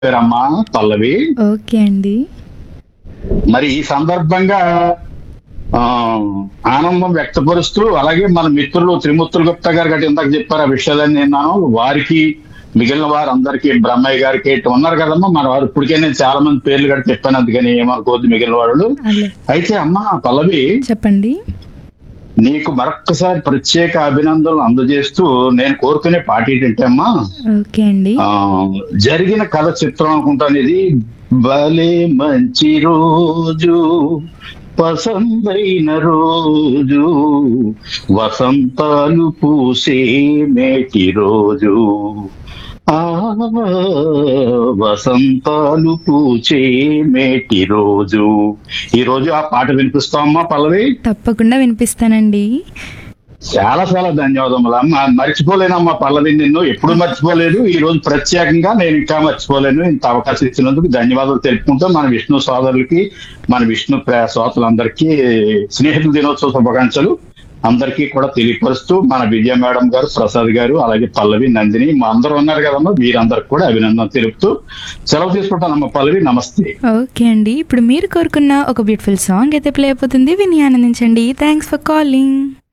పేరమ్మా పల్లవి ఓకే అండి మరి ఈ సందర్భంగా ఆ ఆనందం వ్యక్తపరుస్తూ అలాగే మన మిత్రులు త్రిమూర్తులు గుప్తా గారు గట్టి ఇందాక చెప్పారు ఆ విషయాలన్నీ విన్నాను వారికి మిగిలిన వారందరికీ బ్రహ్మయ్య గారికి ఇటు ఉన్నారు కదమ్మా మన వారు ఇప్పటికే నేను చాలా మంది పేర్లు కూడా చెప్పాను అందుకని ఏమనుకోవద్దు మిగిలిన వాళ్ళు అలే అయితే అమ్మా పల్లవి చెప్పండి నీకు మరొక్కసారి ప్రత్యేక అభినందనలు అందజేస్తూ నేను కోరుకునే పాట ఏంటంటే అమ్మా ఓకే అండి ఆ జరిగిన కథ చిత్రం అనుకుంటాను ఇది భలే మంచి రోజు పసందైన రోజు వసంతాలు పూసే మేటి రోజు ఆ వసంతాలు పూచే మేటి రోజు ఈ రోజు ఆ పాట వినిపిస్తామమ్మా పల్లవి తప్పకుండా వినిపిస్తానండి చాలా చాలా ధన్యవాదములు అమ్మ మర్చిపోలేనమ్మా పల్లవి నిన్ను ఎప్పుడు మర్చిపోలేదు ఈ రోజు ప్రత్యేకంగా నేను ఇంకా మర్చిపోలేను ఇంత అవకాశం ఇచ్చినందుకు ధన్యవాదాలు తెలుపుకుంటూ మన విష్ణు సోదరులకి మన విష్ణు ప్ర- శ్రోతలందరికీ స్నేహితుల దినోత్సవ శుభాకాంక్షలు అందరికీ కూడా తెలియపరుస్తూ మన విజయ మేడం గారు ప్రసాద్ గారు అలాగే పల్లవి నందిని మా అందరూ ఉన్నారు కదమ్మా వీరందరికి కూడా అభినందన తెలుపుతూ సెలవు తీసుకుంటానమ్మా పల్లవి నమస్తే ఓకే అండి ఇప్పుడు మీరు కోరుకున్న ఒక బ్యూటిఫుల్ సాంగ్ అయితే ప్లే అయిపోతుంది విని ఆనందించండి థ్యాంక్స్ ఫర్ కాలింగ్